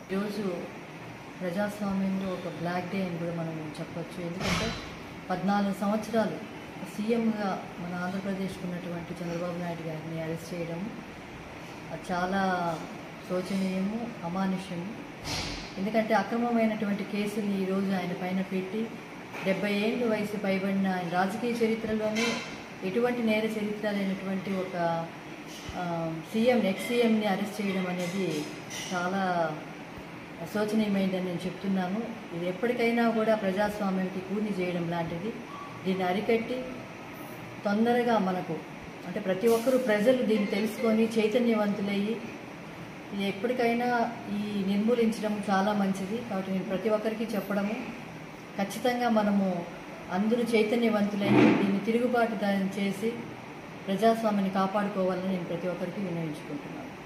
ఈరోజు ప్రజాస్వామ్యంలో ఒక బ్లాక్ డే అని కూడా మనం చెప్పొచ్చు ఎందుకంటే పద్నాలుగు సంవత్సరాలు సీఎంగా మన ఆంధ్రప్రదేశ్కు ఉన్నటువంటి చంద్రబాబు నాయుడు గారిని అరెస్ట్ చేయడం అది చాలా శోచనీయము అమానుష్యము ఎందుకంటే అక్రమమైనటువంటి కేసుల్ని ఈరోజు ఆయన పైన పెట్టి డెబ్బై ఏళ్ళు వయసు పైబడిన ఆయన రాజకీయ చరిత్రలోనే ఎటువంటి నేర చరిత్ర లేనటువంటి ఒక ఆ, సీఎం ఎక్స్ సీఎంని అరెస్ట్ చేయడం అనేది చాలా శోచనీయమైందని నేను చెప్తున్నాను ఇది ఎప్పటికైనా కూడా ప్రజాస్వామ్యానికి కూని చేయడం లాంటిది దీన్ని అరికట్టి తొందరగా మనకు అంటే ప్రతి ఒక్కరూ ప్రజలు దీన్ని తెలుసుకొని చైతన్యవంతులయ్యి ఇది ఎప్పటికైనా ఈ నిర్మూలించడం చాలా మంచిది కాబట్టి నేను ప్రతి ఒక్కరికి చెప్పడము ఖచ్చితంగా మనము అందరూ చైతన్యవంతులయ్యి దీన్ని తిరుగుబాటు దాన్ని చేసి ప్రజాస్వామ్యాన్ని కాపాడుకోవాలని నేను ప్రతి ఒక్కరికి వినియోగించుకుంటున్నాను